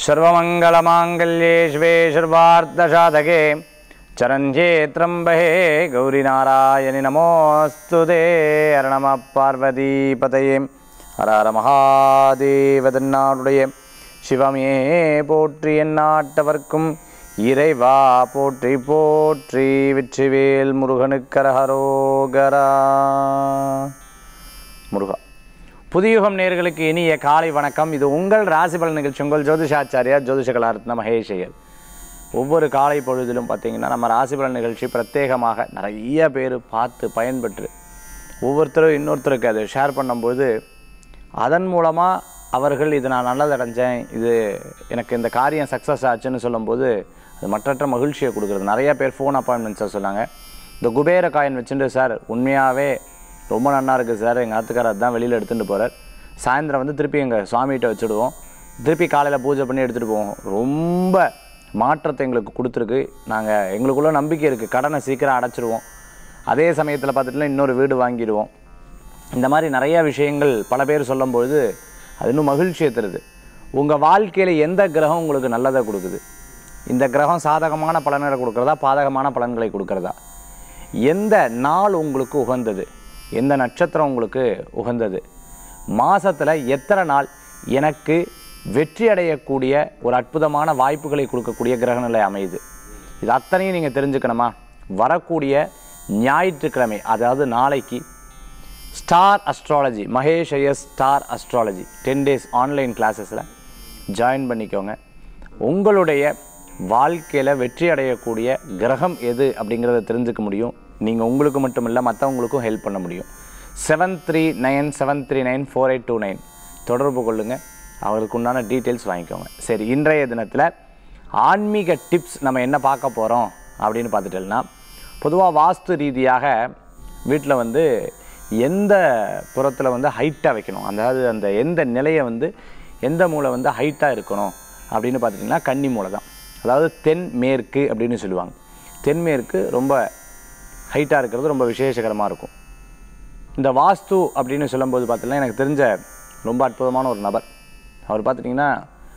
सर्वमङ्गलमाङ्गल्ये शिवे सर्वार्धसाधके चरञ्जे त्र्यम्बहे गौरीनारायणि नमोऽस्तु ते हर नमः பார்வதிபதையே ஹர ஹர மகாதேவ தென்னாடுடைய சிவமே போற்றி எந்நாட்டவர்க்கும் இறைவா போற்றி போற்றி வெற்றிவேல் முருகனுக்கரஹரோகரா முருகா புதியுகம் நேர்களுக்கு இனிய காலை வணக்கம் இது உங்கள் ராசி பலன் நிகழ்ச்சி உங்கள் ஜோதிஷாச்சாரியார் ஜோதிஷ கலாரத்ன மகேஷையர் ஒவ்வொரு காலை பொழுதிலும் பார்த்தீங்கன்னா நம்ம ராசி பலன் நிகழ்ச்சி பிரத்யேகமாக நிறைய பேர் பார்த்து பயன்பெற்று ஒவ்வொருத்தரும் இன்னொருத்தருக்கு அதை ஷேர் பண்ணும்போது அதன் மூலமாக அவர்கள் இது நான் நல்லது அடைஞ்சேன் இது எனக்கு இந்த காரியம் சக்ஸஸ் ஆச்சுன்னு சொல்லும்போது அது மற்றற்ற மகிழ்ச்சியை கொடுக்குறது நிறைய பேர் ஃபோன் அப்பாயின்மெண்ட்ஸை சொன்னாங்க இந்த குபேர காயின் வச்சுட்டு சார் உண்மையாகவே ரொம்ப நல்லா இருக்குது சார் எங்கள் ஆத்துக்காரர் தான் வெளியில் எடுத்துகிட்டு போகிறார் சாயந்தரம் வந்து திருப்பி எங்கள் சுவாமிகிட்ட வச்சுடுவோம் திருப்பி காலையில் பூஜை பண்ணி எடுத்துகிட்டு போவோம் ரொம்ப மாற்றத்தை எங்களுக்கு கொடுத்துருக்கு நாங்கள் எங்களுக்குள்ள நம்பிக்கை இருக்குது கடனை சீக்கிரம் அடைச்சிருவோம் அதே சமயத்தில் பார்த்துட்டுனா இன்னொரு வீடு வாங்கிடுவோம் இந்த மாதிரி நிறைய விஷயங்கள் பல பேர் சொல்லும்பொழுது அது இன்னும் மகிழ்ச்சியை தருது உங்கள் வாழ்க்கையில் எந்த கிரகம் உங்களுக்கு நல்லதை கொடுக்குது இந்த கிரகம் சாதகமான பலன்களை கொடுக்குறதா பாதகமான பலன்களை கொடுக்குறதா எந்த நாள் உங்களுக்கு உகந்தது எந்த நட்சத்திரம் உங்களுக்கு உகந்தது மாசத்துல எத்தனை நாள் எனக்கு வெற்றி அடையக்கூடிய ஒரு அற்புதமான வாய்ப்புகளை கொடுக்கக்கூடிய கிரகநிலை அமையுது இது அத்தனையும் நீங்கள் தெரிஞ்சுக்கணுமா வரக்கூடிய ஞாயிற்றுக்கிழமை அதாவது நாளைக்கு star astrology Mahesh Iyer star astrology ten days online கிளாஸஸில் ஜாயின் பண்ணிக்கோங்க உங்களுடைய வாழ்க்கையில் வெற்றி அடையக்கூடிய கிரகம் எது அப்படிங்கிறத தெரிஞ்சுக்க முடியும் நீங்கள் உங்களுக்கு மட்டும் இல்லை மற்றவங்களுக்கும் ஹெல்ப் பண்ண முடியும் seven three nine seven three nine four eight two nine தொடர்பு கொள்ளுங்கள் அவருக்கு உண்டான டீட்டெயில்ஸ் வாங்கிக்கோங்க சரி இன்றைய தினத்தில் ஆன்மீக டிப்ஸ் நம்ம என்ன பார்க்க போகிறோம் அப்படின்னு பார்த்துட்டோம்னா பொதுவாக வாஸ்து ரீதியாக வீட்டில் வந்து எந்த புறத்தில் வந்து ஹைட்டாக வைக்கணும் அதாவது அந்த எந்த நிலையை வந்து எந்த மூளை வந்து ஹைட்டாக இருக்கணும் அப்படின்னு பார்த்துட்டிங்கன்னா கன்னி மூளை தான் அதாவது தென் மேற்கு அப்படின்னு சொல்லுவாங்க தென்மேற்கு ரொம்ப ஹைட்டாக இருக்கிறது ரொம்ப விசேஷகரமாக இருக்கும் இந்த வாஸ்து அப்படின்னு சொல்லும்போது பார்த்தீங்கன்னா எனக்கு தெரிஞ்ச ரொம்ப அற்புதமான ஒரு நபர் அவர் பார்த்துட்டிங்கன்னா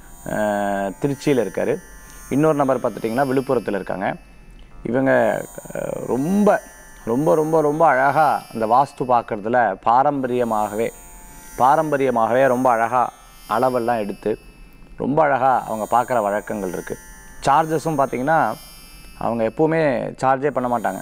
திருச்சியில் இருக்கார் இன்னொரு நபர் பார்த்துட்டிங்கன்னா விழுப்புரத்தில் இருக்காங்க இவங்க அஹ், ரொம்ப ரொம்ப ரொம்ப ரொம்ப அழகாக அந்த வாஸ்து பார்க்குறதுல பாரம்பரியமாகவே பாரம்பரியமாகவே ரொம்ப அழகாக அளவெல்லாம் எடுத்து ரொம்ப அழகாக அவங்க பார்க்குற வழக்கங்கள் இருக்குது சார்ஜஸும் பார்த்திங்கன்னா அவங்க எப்போவுமே சார்ஜே பண்ண மாட்டாங்க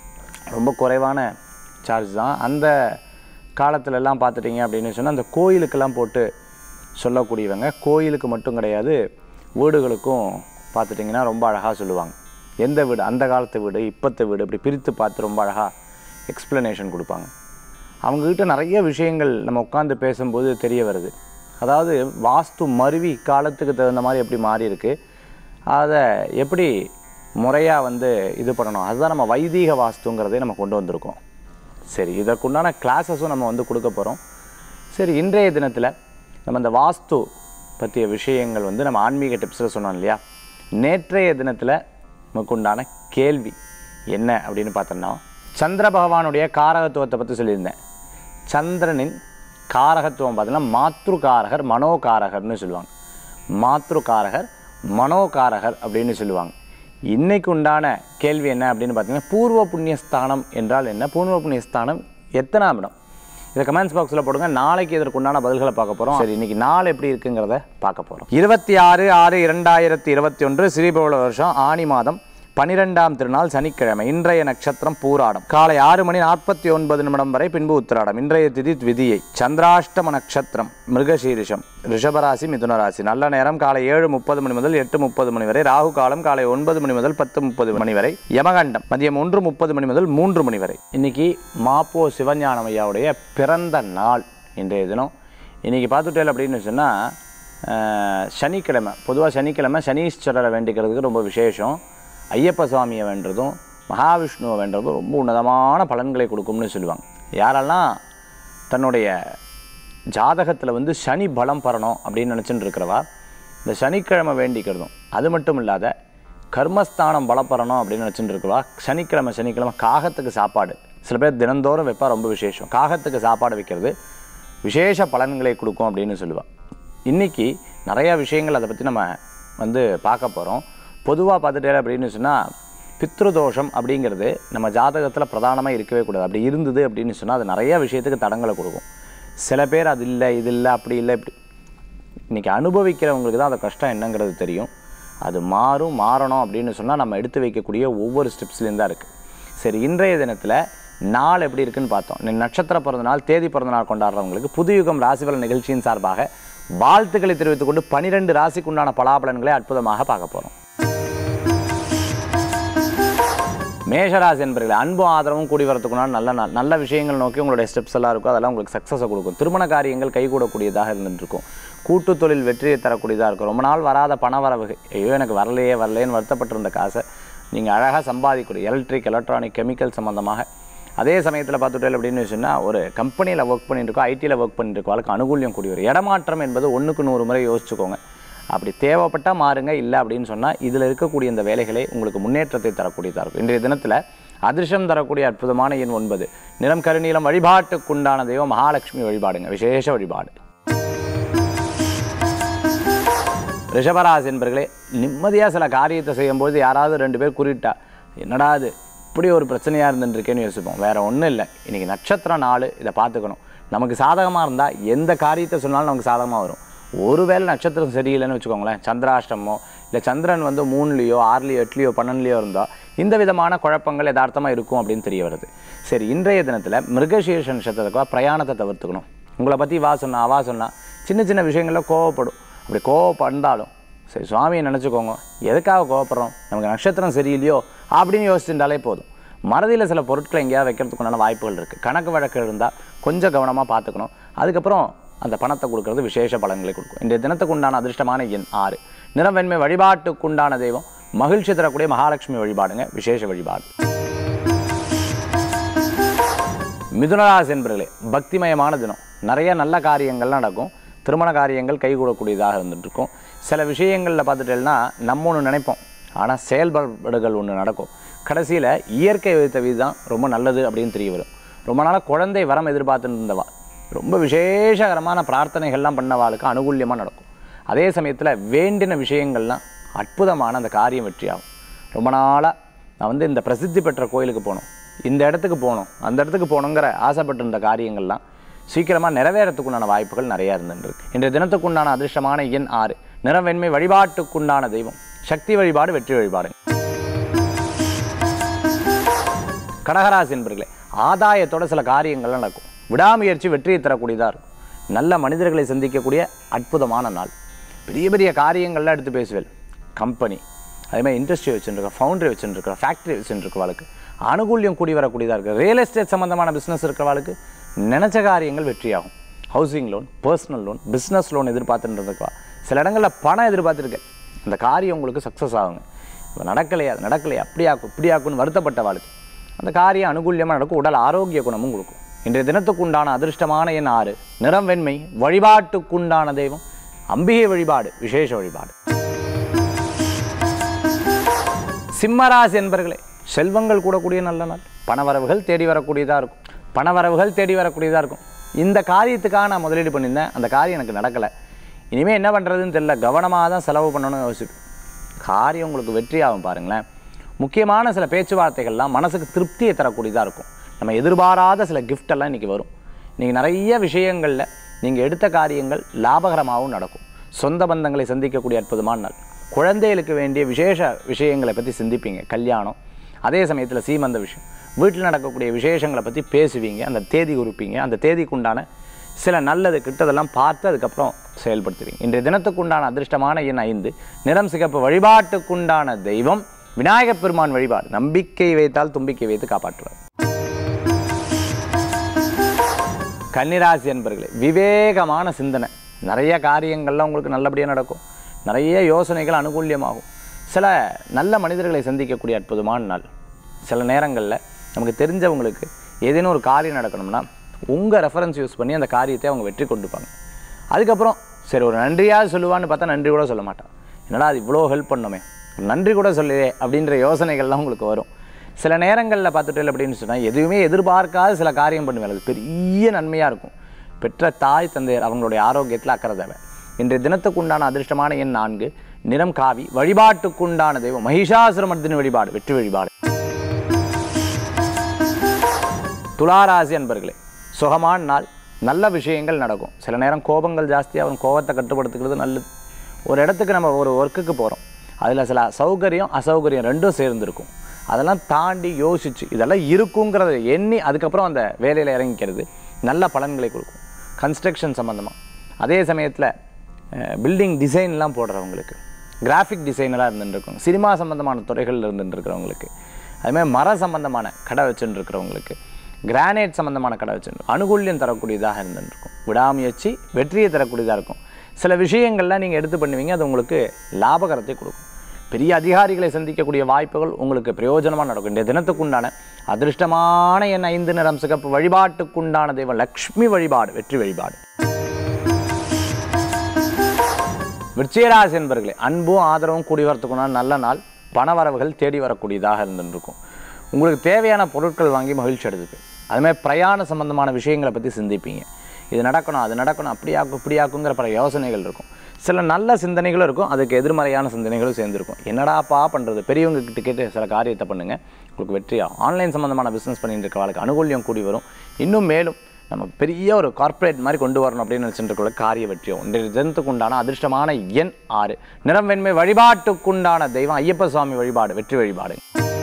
ரொம்ப குறைவான சார்ஜ் தான் அந்த காலத்துலலாம் பார்த்துட்டிங்க அப்படின்னு சொன்னால் அந்த கோயிலுக்கெல்லாம் போட்டு சொல்லக்கூடியவங்க கோயிலுக்கு மட்டும் கிடையாது வீடுகளுக்கும் பார்த்துட்டிங்கன்னா ரொம்ப அழகாக சொல்லுவாங்க எந்த வீடு அந்த காலத்து வீடு இப்பத்து வீடு இப்படி பிரித்து பார்த்து ரொம்ப அழகாக எக்ஸ்ப்ளனேஷன் கொடுப்பாங்க அவங்கக்கிட்ட நிறைய விஷயங்கள் நம்ம உட்காந்து பேசும்போது தெரிய வருது அதாவது வாஸ்து மருவி காலத்துக்கு தகுந்த மாதிரி எப்படி மாறி இருக்கு அதை எப்படி முறையாக வந்து இது பண்ணணும் அதுதான் நம்ம வைதீக வாஸ்துங்கிறதே நம்ம கொண்டு வந்திருக்கோம் சரி இதற்குண்டான கிளாஸஸும் நம்ம வந்து கொடுக்க போகிறோம் சரி இன்றைய தினத்தில் நம்ம இந்த வாஸ்து பற்றிய விஷயங்கள் வந்து நம்ம ஆன்மீக டிப்ஸில் சொன்னோம் இல்லையா நேற்றைய தினத்தில் நமக்கு உண்டான கேள்வி என்ன அப்படின்னு பார்த்தோம்னா சந்திர பகவானுடைய காரகத்துவத்தை பற்றி சொல்லியிருந்தேன் சந்திரனின் காரகத்துவம் பார்த்தீங்கன்னா மாத்ருகாரகர் மனோகாரகர்னு சொல்லுவாங்க மாத்ருகாரகர் மனோகாரகர் அப்படின்னு சொல்லுவாங்க இன்னைக்கு உண்டான கேள்வி என்ன அப்படின்னு பார்த்தீங்கன்னா பூர்வ புண்ணியஸ்தானம் என்றால் என்ன பூர்வ புண்ணியஸ்தானம் எத்தனாம் இடம் இதை கமெண்ட்ஸ் பாக்ஸில் போடுங்க நாளைக்கு இதற்கு உண்டான பதில்களை பார்க்க போகிறோம் சரி இன்னைக்கு நாள் எப்படி இருக்குங்கிறத பார்க்க போகிறோம் இருபத்தி ஆறு ஆறு இரண்டாயிரத்தி இருபத்தி ஒன்று ஸ்ரீபோல வருஷம் ஆனி மாதம் பனிரெண்டாம் திருநாள் சனிக்கிழமை இன்றைய நட்சத்திரம் பூராடம் காலை ஆறு மணி நாற்பத்தி ஒன்பது நிமிடம் வரை பின்பு உத்திராடம் இன்றைய திதி விதியை சந்திராஷ்டம நட்சத்திரம் மிருகசீரிஷம் ரிஷபராசி மிதுன ராசி நல்ல நேரம் காலை ஏழு முப்பது மணி முதல் எட்டு முப்பது மணி வரை ராகு காலம் காலை ஒன்பது மணி முதல் பத்து முப்பது மணி வரை யமகண்டம் மதியம் ஒன்று முப்பது மணி முதல் மூன்று மணி வரை இன்னைக்கு மாப்போ சிவஞானம் ஐயாவுடைய பிறந்த நாள் இன்றைய தினம் இன்னைக்கு பார்த்துட்டேன் அப்படின்னு சொன்னால் சனிக்கிழமை பொதுவாக சனிக்கிழமை சனீஸ்வரரை வேண்டிக்கிறதுக்கு ரொம்ப விசேஷம் ஐயப்ப சுவாமியை வேண்டுறதும் மகாவிஷ்ணுவை வேண்டுறதும் ரொம்ப உன்னதமான பலன்களை கொடுக்கும்னு சொல்லுவாங்க யாரெல்லாம் தன்னுடைய ஜாதகத்தில் வந்து சனி பலம் பெறணும் அப்படின்னு நினச்சிட்டு இருக்கிறவா இந்த சனிக்கிழமை வேண்டிக்கிறதும் அது மட்டும் இல்லாத கர்மஸ்தானம் பலப்பெறணும் அப்படின்னு நினச்சிட்டு இருக்கவா சனிக்கிழமை சனிக்கிழமை காகத்துக்கு சாப்பாடு சில பேர் தினந்தோறும் வைப்பா ரொம்ப விசேஷம் காகத்துக்கு சாப்பாடு வைக்கிறது விசேஷ பலன்களை கொடுக்கும் அப்படின்னு சொல்லுவாள் இன்றைக்கி நிறையா விஷயங்கள் அதை பற்றி நம்ம வந்து பார்க்க போகிறோம் பொதுவாக பார்த்துட்டே அப்படின்னு சொன்னால் பித்ருதோஷம் அப்படிங்கிறது நம்ம ஜாதகத்தில் பிரதானமாக இருக்கவே கூடாது அப்படி இருந்தது அப்படின்னு சொன்னால் அது நிறைய விஷயத்துக்கு தடங்களை கொடுக்கும் சில பேர் அது இல்லை இது இல்லை அப்படி இல்லை இப்படி இன்றைக்கி அனுபவிக்கிறவங்களுக்கு தான் அந்த கஷ்டம் என்னங்கிறது தெரியும் அது மாறும் மாறணும் அப்படின்னு சொன்னால் நம்ம எடுத்து வைக்கக்கூடிய ஒவ்வொரு ஸ்டெப்ஸ்லேயும் தான் இருக்குது சரி இன்றைய தினத்தில் நாள் எப்படி இருக்குன்னு பார்த்தோம் இன்னைக்கு நட்சத்திர பிறந்த நாள் தேதி பிறந்த நாள் கொண்டாடுறவங்களுக்கு புதுயுகம் ராசிபலன் நிகழ்ச்சியின் சார்பாக வாழ்த்துக்களை தெரிவித்துக் கொண்டு பனிரெண்டு ராசிக்கு உண்டான பலாபலன்களை அற்புதமாக பார்க்க போகிறோம் மேஷராசி என்பர்களே அன்பும் ஆதரவும் கூடி வரத்துக்குனால் நல்ல நாள் நல்ல விஷயங்கள் நோக்கி உங்களுடைய ஸ்டெப்ஸ் எல்லாம் இருக்கும் அதெல்லாம் உங்களுக்கு சக்ஸஸை கொடுக்கும் திருமண காரியங்கள் கைகூடக்கூடியதாக இருந்துருக்கும் கூட்டு தொழில் வெற்றியை தரக்கூடியதாக இருக்கும் ரொம்ப நாள் வராத பண வரவு ஐயோ எனக்கு வரலையே வரலையேன்னு வருத்தப்பட்டிருந்த காசை நீங்கள் அழகாக சம்பாதிக்கக்கூடிய எலக்ட்ரிக் எலக்ட்ரானிக் கெமிக்கல் சம்மந்தமாக அதே சமயத்தில் பார்த்துட்டேன் அப்படின்னு சொன்னால் ஒரு கம்பெனியில் ஒர்க் பண்ணிட்டு இருக்கோம் ஐடியில் ஒர்க் பண்ணிட்டு இருக்கோம் அதுக்கு அனுகூல்யம் கூடி வரும் இடமாற்றம் என்பது ஒன்றுக்கு நூறு முறை யோசிச்சுக்கோங்க அப்படி தேவைப்பட்டால் மாறுங்க இல்லை அப்படின்னு சொன்னால் இதில் இருக்கக்கூடிய இந்த வேலைகளை உங்களுக்கு முன்னேற்றத்தை தரக்கூடியதாக இருக்கும் இன்றைய தினத்தில் அதிர்ஷ்டம் தரக்கூடிய அற்புதமான எண் ஒன்பது நிறம் கருநீலம் வழிபாட்டுக்குண்டான தெய்வம் மகாலட்சுமி வழிபாடுங்க விசேஷ வழிபாடு ரிஷபராசி என்பர்களே நிம்மதியாக சில காரியத்தை செய்யும்போது யாராவது ரெண்டு பேர் குறிட்டா என்னடா இது இப்படி ஒரு பிரச்சனையாக இருந்துருக்கேன்னு யோசிப்போம் வேறு ஒன்றும் இல்லை இன்றைக்கி நட்சத்திர நாள் இதை பார்த்துக்கணும் நமக்கு சாதகமாக இருந்தால் எந்த காரியத்தை சொன்னாலும் நமக்கு சாதகமாக வரும் ஒருவேளை நட்சத்திரம் சரியில்லைன்னு வச்சுக்கோங்களேன் சந்திராஷ்டமோ இல்லை சந்திரன் வந்து மூணுலேயோ ஆறுலையோ எட்டுலையோ பன்னெண்டுலையோ இருந்தால் இந்த விதமான குழப்பங்கள் யதார்த்தமாக இருக்கும் அப்படின்னு தெரிய வருது சரி இன்றைய தினத்தில் மிருகசீர்ஷ நட்சத்திரத்துக்கு பிரயாணத்தை தவிர்த்துக்கணும் உங்களை பற்றி வா சொன்னா அவா சொன்னா சின்ன சின்ன விஷயங்களில் கோவப்படும் அப்படி கோவப்பட்டாலும் சரி சுவாமியை நினச்சிக்கோங்க எதுக்காக கோவப்படுறோம் நமக்கு நட்சத்திரம் சரியில்லையோ அப்படின்னு யோசிச்சுட்டாலே போதும் மறதியில் சில பொருட்களை எங்கேயாவது வைக்கிறதுக்குண்டான வாய்ப்புகள் இருக்குது கணக்கு வழக்கு இருந்தால் கொஞ்சம் கவனமாக பார்த்துக்கணும் அதுக்கப்புறம் அந்த பணத்தை கொடுக்கறது விசேஷ பலன்களை கொடுக்கும் இன்றைய தினத்துக்கு உண்டான அதிர்ஷ்டமான எண் ஆறு நிறவெண்மை வழிபாட்டுக்குண்டான தெய்வம் மகிழ்ச்சி தரக்கூடிய மகாலட்சுமி வழிபாடுங்க விசேஷ வழிபாடு மிதுனராசி என்பர்களே பக்திமயமான தினம் நிறைய நல்ல காரியங்கள் நடக்கும் திருமண காரியங்கள் கைகூடக்கூடியதாக இருந்துட்டு இருக்கும் சில விஷயங்களில் பார்த்துட்டேன்னா நம்ம ஒன்று நினைப்போம் ஆனால் செயல்பாடுகள் ஒன்று நடக்கும் கடைசியில் இயற்கை வைத்த விதி தான் ரொம்ப நல்லது அப்படின்னு தெரிய வரும் ரொம்ப நாளாக குழந்தை வரம் எதிர்பார்த்துட்டு இருந்தவா ரொம்ப விசேஷகரமான பிரார்த்தனைகள்லாம் பண்ணவாளுக்கு அனுகூல்யமாக நடக்கும் அதே சமயத்தில் வேண்டின விஷயங்கள்லாம் அற்புதமான அந்த காரியம் வெற்றியாகும் ரொம்ப நாளாக நான் வந்து இந்த பிரசித்தி பெற்ற கோயிலுக்கு போகணும் இந்த இடத்துக்கு போகணும் அந்த இடத்துக்கு போகணுங்கிற ஆசைப்பட்டிருந்த காரியங்கள்லாம் சீக்கிரமாக நிறைவேறத்துக்குண்டான வாய்ப்புகள் நிறையா இருந்துருக்கு இன்றைய தினத்துக்குண்டான அதிர்ஷ்டமான எண் ஆறு நிறவெண்மை வழிபாட்டுக்குண்டான தெய்வம் சக்தி வழிபாடு வெற்றி வழிபாடு கடகராசி என்பர்களே ஆதாயத்தோட சில காரியங்கள்லாம் நடக்கும் விடாமுயற்சி வெற்றியை தரக்கூடியதாக இருக்கும் நல்ல மனிதர்களை சந்திக்கக்கூடிய அற்புதமான நாள் பெரிய பெரிய காரியங்கள்லாம் எடுத்து பேசுவேன் கம்பெனி அதேமாதிரி இண்டஸ்ட்ரி வச்சுருக்க ஃபவுண்டரி வச்சுருக்க ஃபேக்ட்ரி வச்சுருக்கவாளுக்கு அனுகூல்யம் கூடி வரக்கூடியதாக இருக்குது ரியல் எஸ்டேட் சம்மந்தமான பிஸ்னஸ் இருக்கிறவாளுக்கு நினச்ச காரியங்கள் வெற்றியாகும் housing loan personal loan business loan எதிர்பார்த்துட்டு இருக்கவா சில இடங்களில் பணம் எதிர்பார்த்துருக்கேன் அந்த காரியம் உங்களுக்கு சக்ஸஸ் ஆகுங்க இப்போ நடக்கலையா அது நடக்கலையா அப்படி ஆக்கும் இப்படி ஆக்கும்னு வருத்தப்பட்ட வாழ்க்கை அந்த காரியம் அனுகூல்யமாக நடக்கும் உடல் ஆரோக்கிய குணமும் கொடுக்கும் இன்றைய தினத்துக்கு உண்டான அதிர்ஷ்டமான எண் ஆறு நிறம் வெண்மை வழிபாட்டுக்குண்டான தெய்வம் அம்பிகை வழிபாடு விசேஷ வழிபாடு சிம்மராசி என்பர்களே செல்வங்கள் கூடக்கூடிய நல்ல நாள் பணவரவுகள் தேடி வரக்கூடியதாக இருக்கும் பணவரவுகள் தேடி வரக்கூடியதாக இருக்கும் இந்த காரியத்துக்காக நான் முதலீடு பண்ணியிருந்தேன் அந்த காரியம் எனக்கு நடக்கலை இனிமேல் என்ன பண்ணுறதுன்னு தெரியல கவனமாக தான் செலவு பண்ணணும்னு யோசிப்பேன் காரியம் உங்களுக்கு வெற்றியாகும் பாருங்களேன் முக்கியமான சில பேச்சுவார்த்தைகள்லாம் மனசுக்கு திருப்தியை தரக்கூடியதாக இருக்கும் நம்ம எதிர்பாராத சில gift எல்லாம் இன்றைக்கி வரும் இன்றைக்கி நிறைய விஷயங்களில் நீங்கள் எடுத்த காரியங்கள் லாபகரமாகவும் நடக்கும் சொந்த பந்தங்களை சந்திக்கக்கூடிய அற்புதமான நாள் குழந்தைகளுக்கு வேண்டிய விசேஷ விஷயங்களை பற்றி சிந்திப்பீங்க கல்யாணம் அதே சமயத்தில் சீமந்த விஷயம் வீட்டில் நடக்கக்கூடிய விசேஷங்களை பற்றி பேசுவீங்க அந்த தேதி குறிப்பீங்க அந்த தேதிக்குண்டான சில நல்லது கிட்டதெல்லாம் பார்த்து அதுக்கப்புறம் செயல்படுத்துவீங்க இன்றைய தினத்துக்குண்டான அதிர்ஷ்டமான எண் ஐந்து நிறம் சிகப்பு வழிபாட்டுக்குண்டான தெய்வம் விநாயகப் பெருமான் வழிபாடு நம்பிக்கை வைத்தால் தும்பிக்கை வைத்து காப்பாற்றுவார் கன்னிராசி என்பர்களே விவேகமான சிந்தனை நிறைய காரியங்கள்லாம் உங்களுக்கு நல்லபடியாக நடக்கும் நிறைய யோசனைகள் அனுகூல்யமாகும் சில நல்ல மனிதர்களை சந்திக்கக்கூடிய அற்புதமான நாள் சில நேரங்களில் நமக்கு தெரிஞ்சவங்களுக்கு ஏதேனும் ஒரு காரியம் நடக்கணும்னா உங்கள் ரெஃபரன்ஸ் யூஸ் பண்ணி அந்த காரியத்தை அவங்க வெற்றி கொண்டுப்பாங்க அதுக்கப்புறம் சரி ஒரு நன்றியாக சொல்லுவான்னு பார்த்தா நன்றி கூட சொல்ல மாட்டான் என்னடா அது இவ்வளோ ஹெல்ப் பண்ணோமே ஒரு நன்றி கூட சொல்லுவே அப்படின்ற யோசனைகள்லாம் உங்களுக்கு வரும் சில நேரங்களில் பார்த்துட்டு அப்படின்னு சொன்னால் எதுவுமே எதிர்பார்க்காத சில காரியம் பண்ணுவேன் அது பெரிய நன்மையாக இருக்கும் பெற்ற தாய் தந்தையர் அவங்களுடைய ஆரோக்கியத்தில் அக்கறை தேவை இன்றைய தினத்துக்கு உண்டான அதிர்ஷ்டமான எண் நான்கு நிறம் காவி வழிபாட்டுக்குண்டான தெய்வம் மகிஷாசுரமர்த்தினி வழிபாடு வெற்றி வழிபாடு துளாராசி அன்பர்களே சுகமான நாள் நல்ல விஷயங்கள் நடக்கும் சில நேரம் கோபங்கள் ஜாஸ்தியாகும் கோபத்தை கட்டுப்படுத்துக்கிறது நல்லது ஒரு இடத்துக்கு நம்ம ஒரு ஒர்க்குக்கு போகிறோம் அதில் சில சௌகரியம் அசௌகரியம் ரெண்டும் சேர்ந்துருக்கும் அதெல்லாம் தாண்டி யோசிச்சு இதெல்லாம் இருக்குங்கிறத எண்ணி அதுக்கப்புறம் அந்த வேலையில் இறங்கிக்கிறது நல்ல பலன்களை கொடுக்கும் கன்ஸ்ட்ரக்ஷன் சம்மந்தமாக அதே சமயத்தில் பில்டிங் டிசைன்லாம் போடுறவங்களுக்கு கிராஃபிக் டிசைனராக இருந்துருக்கும் சினிமா சம்மந்தமான துறைகளில் இருந்துருக்கிறவங்களுக்கு அதுமாதிரி மர சம்பந்தமான கடை வச்சுட்டு இருக்கிறவங்களுக்கு கிரானைட் சம்மந்தமான கடை வச்சுட்டு அனுகூல்யம் தரக்கூடியதாக இருந்துருக்கும் விடாமுயற்சி வெற்றியை தரக்கூடியதாக இருக்கும் சில விஷயங்கள்லாம் நீங்கள் எடுத்து பண்ணுவீங்க அது உங்களுக்கு லாபகரத்தை கொடுக்கும் பெரிய அதிகாரிகளை சந்திக்கக்கூடிய வாய்ப்புகள் உங்களுக்கு பிரயோஜனமாக நடக்கும் இந்த தினத்துக்குண்டான அதிர்ஷ்டமான என் ஐந்து நிறம் சிகப்பு வழிபாட்டுக்குண்டான தெய்வம் லக்ஷ்மி வழிபாடு வெற்றி வழிபாடு விருச்சிகராசி என்பர்களே அன்பும் ஆதரவும் கூடி வரத்துக்குண்டான நல்ல நாள் பணவரவுகள் தேடி வரக்கூடியதாக இருந்துருக்கும் உங்களுக்கு தேவையான பொருட்கள் வாங்கி மகிழ்ச்சி அடைஞ்சுக்கு அதுமாதிரி பிரயாண சம்பந்தமான விஷயங்களை பற்றி சிந்திப்பீங்க இது நடக்கணும் அது நடக்கணும் அப்படியாக்கும் இப்படியாக்குங்கிற பல யோசனைகள் இருக்கும் சில நல்ல சிந்தனைகளும் இருக்கும் அதுக்கு எதிர்மறையான சிந்தனைகளும் சேர்ந்துருக்கும் என்னடாப்பா பண்ணுறது பெரியவங்க கிட்ட கேட்டு சில காரியத்தை பண்ணுங்கள் உங்களுக்கு வெற்றியாகும் ஆன்லைன் சம்மந்தமான பிஸ்னஸ் பண்ணிட்டு இருக்க வாழ்க்கை அனுகூல்யம் கூடி வரும் இன்னும் மேலும் நம்ம பெரிய ஒரு கார்ப்பரேட் மாதிரி கொண்டு வரணும் அப்படின்னு நினச்சிட்டு இருக்கக்குள்ள காரிய வெற்றியும் இன்றைய தினத்துக்கு உண்டான அதிர்ஷ்டமான எண் ஆறு நிறம் வெண்மை வழிபாட்டுக்குண்டான தெய்வம் ஐயப்ப சுவாமி வழிபாடு வெற்றி வழிபாடு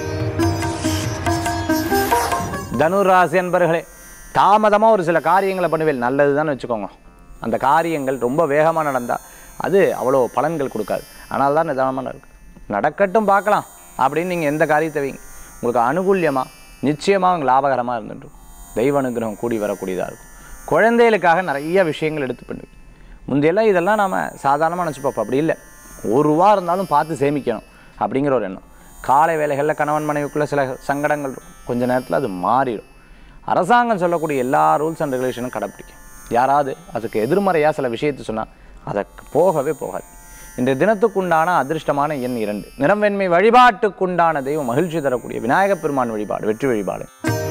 தனுராசி அன்பர்களே தாமதமாக ஒரு சில காரியங்களை பண்ணுவேன் நல்லது வச்சுக்கோங்க அந்த காரியங்கள் ரொம்ப வேகமாக நடந்தால் அது அவ்வளோ பலன்கள் கொடுக்காது ஆனால் தான் நிதானமாக நடக்கும் நடக்கட்டும் பார்க்கலாம் அப்படின்னு நீங்கள் எந்த காரியத்தை வைங்க உங்களுக்கு அனுகூல்யமாக நிச்சயமாக லாபகரமாக இருந்துட்டு இருக்கும். தெய்வ அனுகிரகம் கூடி வரக்கூடியதாக இருக்கும் குழந்தைகளுக்காக நிறைய விஷயங்கள் எடுத்து பண்ணுவீங்க முந்தையெல்லாம் இதெல்லாம் நாம் சாதாரணமாக நினச்சி பார்ப்போம் அப்படி இல்லை ஒரு ரூபா இருந்தாலும் பார்த்து சேமிக்கணும் அப்படிங்கிற ஒரு எண்ணம் காலை வேலைகளில் கணவன் மனைவிக்குள்ளே சில சங்கடங்கள் இருக்கும் கொஞ்ச நேரத்தில் அது மாறிடும் அரசாங்கம் சொல்லக்கூடிய எல்லா ரூல்ஸ் அண்ட் ரெகுலேஷனும் கடைப்பிடிக்கும் யாராவது அதுக்கு எதிர்மறையாக சில விஷயத்தை சொன்னால் அதற்கு போகவே போகாது இன்றைய தினத்துக்குண்டான அதிர்ஷ்டமான எண் இரண்டு நிறவெண்மை வழிபாட்டுக்குண்டான தெய்வம் மகிழ்ச்சி தரக்கூடிய விநாயகப் பெருமான் வழிபாடு வெற்றி வழிபாடு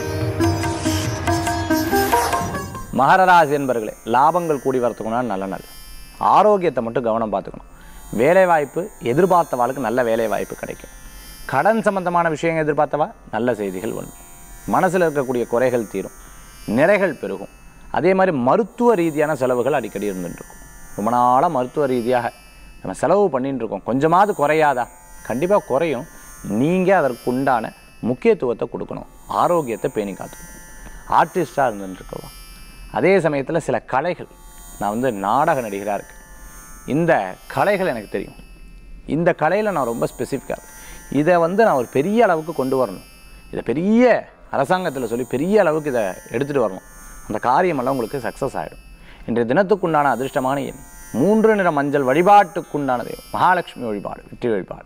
மகர ராசி என்பர்களே லாபங்கள் கூடி வரத்துக்குனா நல்ல நாள் ஆரோக்கியத்தை மட்டும் கவனம் பார்த்துக்கணும் வேலை வாய்ப்பு எதிர்பார்த்தவாளுக்கு நல்ல வேலை வாய்ப்பு கிடைக்கும் கடன் சம்பந்தமான விஷயங்கள் எதிர்பார்த்தவா நல்ல செய்திகள் ஒன்று மனசில் இருக்கக்கூடிய குறைகள் தீரும் நிறைகள் பெருகும் அதே மாதிரி மருத்துவ ரீதியான செலவுகள் அடிக்கடி இருந்துட்டு இருக்கும் ரொம்ப நாளாக மருத்துவ ரீதியாக நம்ம செலவு பண்ணிட்டு இருக்கோம் கொஞ்சமாவது குறையாதா கண்டிப்பாக குறையும் நீங்கள் அதற்கு உண்டான முக்கியத்துவத்தை கொடுக்கணும் ஆரோக்கியத்தை பேணி காத்துக்கணும் ஆர்டிஸ்டாக இருந்துட்டுருக்கவா அதே சமயத்தில் சில கலைகள் நான் வந்து நாடக நடிகராக இருக்கேன் இந்த கலைகள் எனக்கு தெரியும் இந்த கலையில் நான் ரொம்ப ஸ்பெசிஃபிக்காக இதை வந்து நான் ஒரு பெரிய அளவுக்கு கொண்டு வரணும் இதை பெரிய அரசாங்கத்தில் சொல்லி பெரிய அளவுக்கு இதை எடுத்துகிட்டு வரணும் அந்த காரியமெல்லாம் உங்களுக்கு சக்ஸஸ் ஆகிடும் இன்றைய தினத்துக்குண்டான அதிர்ஷ்டமான எண் மூன்று நிற மஞ்சள் வழிபாட்டுக்குண்டானது மகாலட்சுமி வழிபாடு வெற்றி வழிபாடு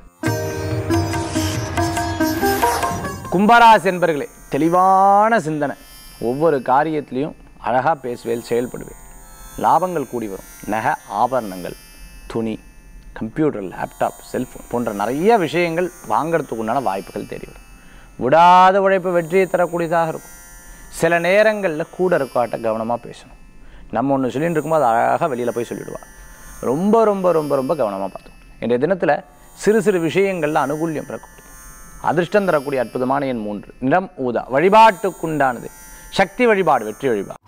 கும்பராசி என்பர்களே தெளிவான சிந்தனை ஒவ்வொரு காரியத்திலையும் அழகாக பேசுவேல் செயல்படுவேன் லாபங்கள் கூடி வரும் நகை ஆபரணங்கள் துணி கம்ப்யூட்டர் லேப்டாப் செல்ஃபோன் போன்ற நிறைய விஷயங்கள் வாங்கிறதுக்கு உண்டான வாய்ப்புகள் தேடி வரும் விடாத உழைப்பு வெற்றியை தரக்கூடியதாக இருக்கும் சில நேரங்களில் கூட இருக்காட்ட கவனமாக பேசணும் நம்ம ஒன்று சொல்லிட்டு இருக்கும்போது அது அழகாக வெளியில் போய் சொல்லிடுவாள் ரொம்ப ரொம்ப ரொம்ப ரொம்ப கவனமாக பார்த்தோம் இன்றைய தினத்தில் சிறு சிறு விஷயங்களில் அனுகூல்யம் பிறக்கும் அதிர்ஷ்டம் தரக்கூடிய அற்புதமான எண் மூன்று நிறம் ஊதா வழிபாட்டுக்குண்டானது சக்தி வழிபாடு வெற்றி வழிபாடு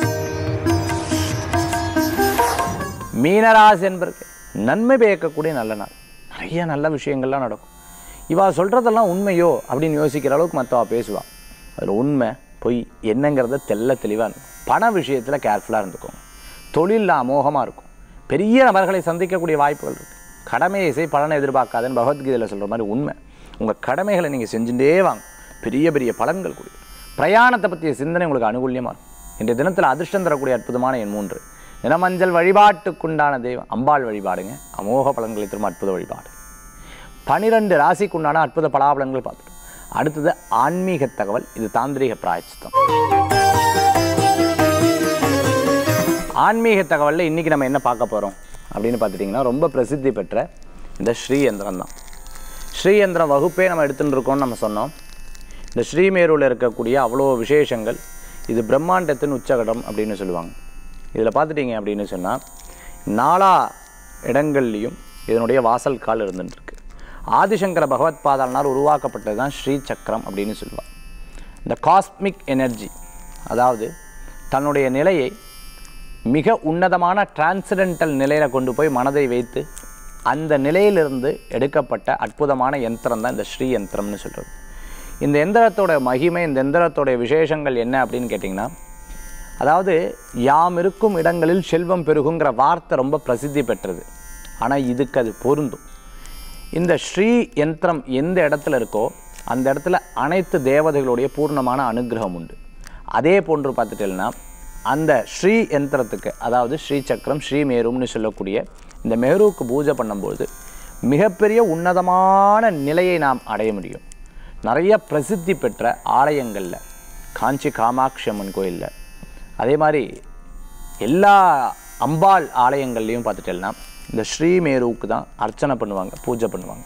மீனராசி என்பருக்கு நன்மை பயக்கக்கூடிய நல்ல நாள் நிறைய நல்ல விஷயங்கள்லாம் நடக்கும் இவா சொல்கிறதெல்லாம் உண்மையோ அப்படின்னு யோசிக்கிற அளவுக்கு மற்றவா பேசுவா அதில் உண்மை பொய் என்னங்கிறத தெல்ல தெளிவாக இருக்கும் பண விஷயத்தில் கேர்ஃபுல்லாக இருந்துக்கோங்க தொழிலில் அமோகமாக இருக்கும் பெரிய நபர்களை சந்திக்கக்கூடிய வாய்ப்புகள் இருக்குது கடமையை செய் பலனை எதிர்பார்க்காதுன்னு பகவத்கீதையில் சொல்கிற மாதிரி உண்மை உங்கள் கடமைகளை நீங்கள் செஞ்சுட்டே வாங்க பெரிய பெரிய பலன்கள் கூடிய பிரயாணத்தை பற்றிய சிந்தனை உங்களுக்கு அனுகூல்யமாக இருக்கும் இன்றைய தினத்தில் அதிர்ஷ்டம் தரக்கூடிய அற்புதமான எண் மூன்று நிறமஞ்சள் வழிபாட்டுக்குண்டான தெய்வம் அம்பாள் வழிபாடுங்க அமோக பலன்களை தரும் அற்புத வழிபாடு பனிரெண்டு ராசிக்குண்டான அற்புத பலாபலன்கள் பார்த்துட்டோம் அடுத்தது ஆன்மீக தகவல் இது தாந்திரீக பிராயச்சித்தம் ஆன்மீக தகவலில் இன்றைக்கி நம்ம என்ன பார்க்க போகிறோம் அப்படின்னு பார்த்துட்டிங்கன்னா ரொம்ப பிரசித்தி பெற்ற இந்த ஸ்ரீயந்திரம் தான் ஸ்ரீயந்திரம் வகுப்பே நம்ம எடுத்துட்டு இருக்கோம்னு நம்ம சொன்னோம் இந்த ஸ்ரீமேருவில் இருக்கக்கூடிய அவ்வளோ விசேஷங்கள் இது பிரம்மாண்டத்தின் உச்சகடம் அப்படின்னு சொல்லுவாங்க இதில் பார்த்துட்டிங்க அப்படின்னு சொன்னால் நாலா இடங்கள்லையும் இதனுடைய வாசல் கால் இருந்துருக்கு ஆதிசங்கர பகவத் பாதாளனால் உருவாக்கப்பட்டது தான் ஸ்ரீ சக்கரம் அப்படின்னு சொல்லுவாள் இந்த காஸ்மிக் எனர்ஜி அதாவது தன்னுடைய நிலையை மிக உன்னதமான டிரான்சடென்டல் நிலையில் கொண்டு போய் மனதை வைத்து அந்த நிலையிலிருந்து எடுக்கப்பட்ட அற்புதமான யந்திரம் தான் இந்த ஸ்ரீ யந்திரம்னு சொல்கிறது இந்த எந்திரத்தோட மகிமை இந்த எந்திரத்தோட விசேஷங்கள் என்ன அப்படின்னு கேட்டிங்கன்னா அதாவது யாம் இருக்கும் இடங்களில் செல்வம் பெருகுங்கிற வார்த்தை ரொம்ப பிரசித்தி பெற்றது ஆனால் இதுக்கு அது பொருந்தும் இந்த ஸ்ரீ யந்திரம் எந்த இடத்துல இருக்கோ அந்த இடத்துல அனைத்து தேவதைகளுடைய பூர்ணமான அனுகிரகம் உண்டு அதே போன்று பார்த்துட்டேன்னா அந்த ஸ்ரீ யந்திரத்துக்கு அதாவது ஸ்ரீ சக்கரம் ஸ்ரீ மேரும்னு சொல்லக்கூடிய இந்த மேருவுக்கு பூஜை பண்ணும்போது மிகப்பெரிய உன்னதமான நிலையை நாம் அடைய முடியும் நிறைய பிரசித்தி பெற்ற ஆலயங்களில் காஞ்சி காமாட்சி அம்மன் கோயிலில் அதே மாதிரி எல்லா அம்பாள் ஆலயங்கள்லையும் பார்த்துட்டேன்னா இந்த ஸ்ரீமேருவுக்கு தான் அர்ச்சனை பண்ணுவாங்க பூஜை பண்ணுவாங்க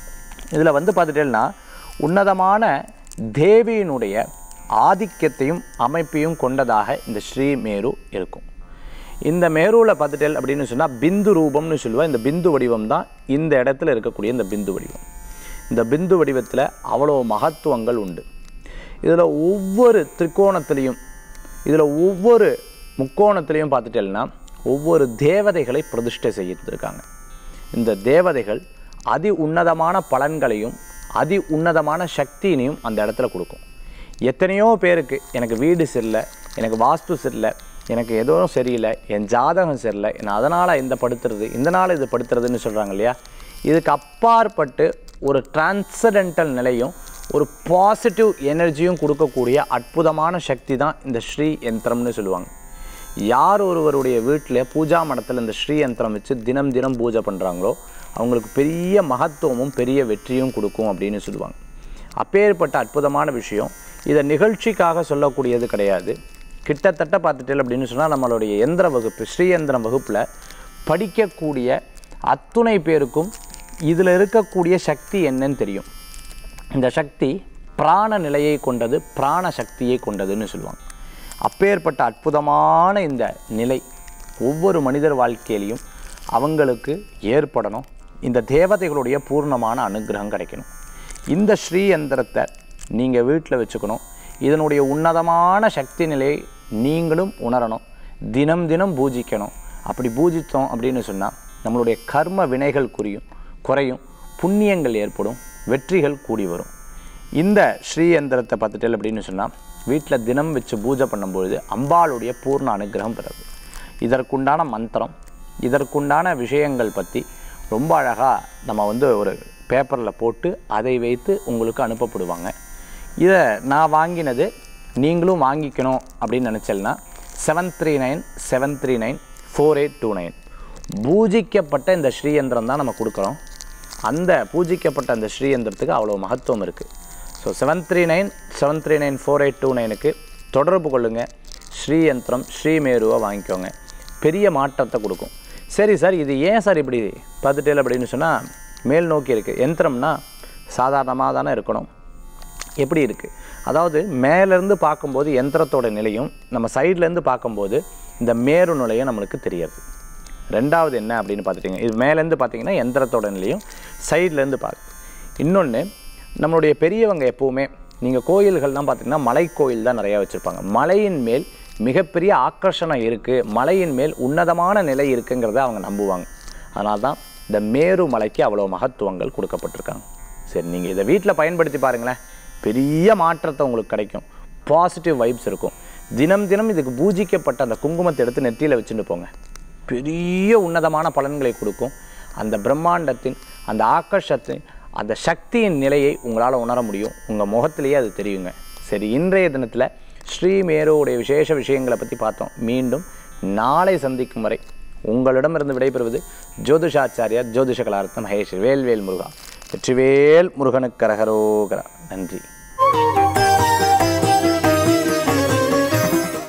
இதில் வந்து பார்த்துட்டேன்னா உன்னதமான தேவியினுடைய ஆதிக்கத்தையும் அமைப்பையும் கொண்டதாக இந்த ஸ்ரீமேரு இருக்கும் இந்த மேருவில் பார்த்துட்டேல் அப்படின்னு சொன்னால் பிந்து ரூபம்னு சொல்லுவோம் இந்த பிந்து வடிவம் தான் இந்த இடத்துல இருக்கக்கூடிய இந்த பிந்து வடிவம் இந்த பிந்து வடிவத்தில் அவ்வளோ மகத்துவங்கள் உண்டு இதில் ஒவ்வொரு திரிகோணத்திலையும் இதில் ஒவ்வொரு முக்கோணத்திலையும் பார்த்துட்டேன்னா ஒவ்வொரு தேவதைகளை பிரதிஷ்டை செய்திருக்காங்க இந்த தேவதைகள் அதி உன்னதமான பலன்களையும் அதி உன்னதமான சக்தியினையும் அந்த இடத்துல கொடுக்கும் எத்தனையோ பேருக்கு எனக்கு வீடு சரியில்லை எனக்கு வாஸ்து சரியில்லை எனக்கு எதுவும் சரியில்லை என் ஜாதகம் சரியில்லை நான் அதனால் இந்த படுத்துறது இந்த நாள் இது படுத்துறதுன்னு சொல்கிறாங்க இல்லையா இதுக்கு அப்பாற்பட்டு ஒரு டிரான்சடென்டல் நிலையும் ஒரு பாசிட்டிவ் எனர்ஜியும் கொடுக்கக்கூடிய அற்புதமான சக்தி தான் இந்த ஸ்ரீ யந்திரம்னு சொல்லுவாங்க யார் ஒருவருடைய வீட்டில் பூஜா மடத்தில் இந்த ஸ்ரீ யந்திரம் வச்சு தினம் தினம் பூஜை பண்ணுறாங்களோ அவங்களுக்கு பெரிய மகத்துவமும் பெரிய வெற்றியும் கொடுக்கும் அப்படின்னு சொல்லுவாங்க அப்பேற்பட்ட அற்புதமான விஷயம் இதை நிகழ்ச்சிக்காக சொல்லக்கூடியது கிடையாது கிட்டத்தட்ட பார்த்துட்டேன் அப்படின்னு சொன்னால் நம்மளுடைய எந்திர வகுப்பு ஸ்ரீயந்திரம் வகுப்பில் படிக்கக்கூடிய அத்துணை பேருக்கும் இதில் இருக்கக்கூடிய சக்தி என்னன்னு தெரியும் இந்த சக்தி பிராண நிலையை கொண்டது பிராண சக்தியை கொண்டதுன்னு சொல்லுவாங்க அப்பேற்பட்ட அற்புதமான இந்த நிலை ஒவ்வொரு மனிதர் வாழ்க்கையிலையும் அவங்களுக்கு ஏற்படணும் இந்த தேவதைகளுடைய பூர்ணமான அனுகிரகம் கிடைக்கணும் இந்த ஸ்ரீ யந்திரத்தை நீங்கள் வீட்டில் வச்சுக்கணும் இதனுடைய உன்னதமான சக்தி நிலையை நீங்களும் உணரணும் தினம் தினம் பூஜிக்கணும் அப்படி பூஜித்தோம் அப்படின்னு சொன்னால் நம்மளுடைய கர்ம வினைகள் குறியும் குறையும் புண்ணியங்கள் ஏற்படும் வெற்றிகள் கூடி வரும் இந்த ஸ்ரீ யந்திரத்தை பார்த்துட்டேன் அப்படின்னு சொன்னால் வீட்டில் தினம் வச்சு பூஜை பண்ணும்பொழுது அம்பாளுடைய பூர்ண அனுகிரகம் பெறுது இதற்குண்டான மந்திரம் இதற்குண்டான விஷயங்கள் பற்றி ரொம்ப அழகாக நம்ம வந்து ஒரு பேப்பரில் போட்டு அதை வைத்து உங்களுக்கு அனுப்பப்படுவாங்க இதை நான் வாங்கினது நீங்களும் வாங்கிக்கணும் அப்படின்னு நினச்சல்னா seven three nine seven three nine four eight two nine பூஜிக்கப்பட்ட இந்த ஸ்ரீயந்திரம் தான் நம்ம கொடுக்குறோம் அந்த பூஜிக்கப்பட்ட அந்த ஸ்ரீயந்திரத்துக்கு அவ்வளோ மகத்துவம் இருக்குது so seven three nine seven three nine four eight two நைனுக்கு தொடர்பு கொள்ளுங்கள் ஸ்ரீயந்திரம் ஸ்ரீமேருவை வாங்கிக்கோங்க பெரிய மாற்றத்தை கொடுக்கும் சரி சார் இது ஏன் சார் இப்படி பார்த்துட்டேல் அப்படின்னு சொன்னால் மேல் நோக்கி இருக்குது யந்திரம்னா சாதாரணமாக தானே இருக்கணும் எப்படி இருக்குது அதாவது மேலேருந்து பார்க்கும்போது யந்திரத்தோட நிலையும் நம்ம சைட்லேருந்து பார்க்கும்போது இந்த மேரு நிலையும் நம்மளுக்கு தெரியாது ரெண்டாவது என்ன அப்படின்னு பார்த்துட்டிங்க இது மேலேருந்து பார்த்தீங்கன்னா யந்திரத்தோட நிலையும் சைட்லேருந்து பார்க்கு இன்னொன்று நம்மளுடைய பெரியவங்க எப்போவுமே நீங்கள் கோயில்கள்லாம் பார்த்தீங்கன்னா மலை கோயில் தான் நிறையா வச்சுருப்பாங்க மலையின் மேல் மிகப்பெரிய ஆக்கர்ஷணம் இருக்குது மலையின் மேல் உன்னதமான நிலை இருக்குங்கிறத அவங்க நம்புவாங்க அதனால தான் இந்த மேரு மலைக்கு அவ்வளோ மகத்துவங்கள் கொடுக்கப்பட்டிருக்காங்க சரி நீங்கள் இதை வீட்டில் பயன்படுத்தி பாருங்களேன் பெரிய மாற்றத்தை உங்களுக்கு கிடைக்கும் பாசிட்டிவ் வைப்ஸ் இருக்கும் தினம் தினம் இதுக்கு பூஜிக்கப்பட்ட அந்த குங்குமத்தை எடுத்து நெற்றியில் வச்சுட்டு போங்க பெரிய உன்னதமான பலன்களை கொடுக்கும் அந்த பிரம்மாண்டத்தின் அந்த ஆக்கர்ஷத்தின் அந்த சக்தியின் நிலையை உங்களால் உணர முடியும் உங்கள் முகத்திலேயே அது தெரியுங்க சரி இன்றைய தினத்தில் ஸ்ரீமேரோவுடைய விசேஷ விஷயங்களை பற்றி பார்த்தோம் மீண்டும் நாளை சந்திக்கும் வரை உங்களிடமிருந்து விடைபெறுவது ஜோதிஷாச்சாரியார் ஜோதிஷ கலாரத்னம் மகேஷ் வேல்வேல் முருகா வெற்றிவேல் முருகனுக்கு கரகரோகரா நன்றி